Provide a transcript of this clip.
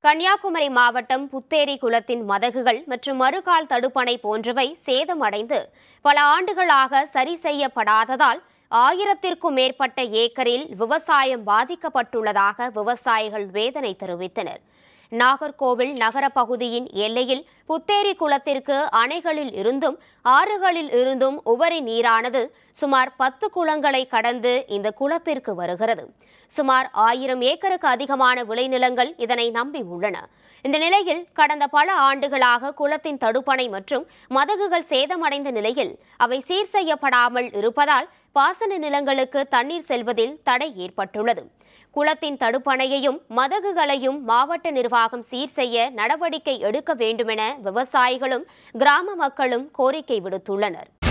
கன்னியாகுமரி மாவட்டம் புத்தேரி குளத்தின் மதகுகள் மற்றும் மறுகால் தடுப்பணை போன்றவை சேதமடைந்து பல ஆண்டுகளாக சரி செய்யப்படாததால் ஆயிரத்திற்கும் மேற்பட்ட ஏக்கரில் விவசாயம் பாதிக்கப்பட்டுள்ளதாக விவசாயிகள் வேதனை தெரிவித்தனர் நாகர்கோவில் நகர பகுதியின் எல்லையில் புத்தேரி குளத்திற்கு அணைகளில் இருந்தும் ஆறுகளில் இருந்தும் உபரி நீரானது சுமார் பத்து குளங்களை கடந்து இந்த குளத்திற்கு வருகிறது சுமார் ஆயிரம் ஏக்கருக்கு அதிகமான விளைநிலங்கள் இதனை நம்பி உள்ளன இந்த நிலையில் கடந்த பல ஆண்டுகளாக குளத்தின் தடுப்பணை மற்றும் மதகுகள் சேதமடைந்த நிலையில் அவை சீர் செய்யப்படாமல் இருப்பதால் பாசன நிலங்களுக்கு தண்ணீர் செல்வதில் தடை ஏற்பட்டுள்ளது குளத்தின் தடுப்பணையையும் மதகுகளையும் மாவட்ட நிர்வாகம் சீர் செய்ய நடவடிக்கை எடுக்க வேண்டுமென விவசாயிகளும் கிராம மக்களும் கோரிக்கை விடுத்துள்ளனர்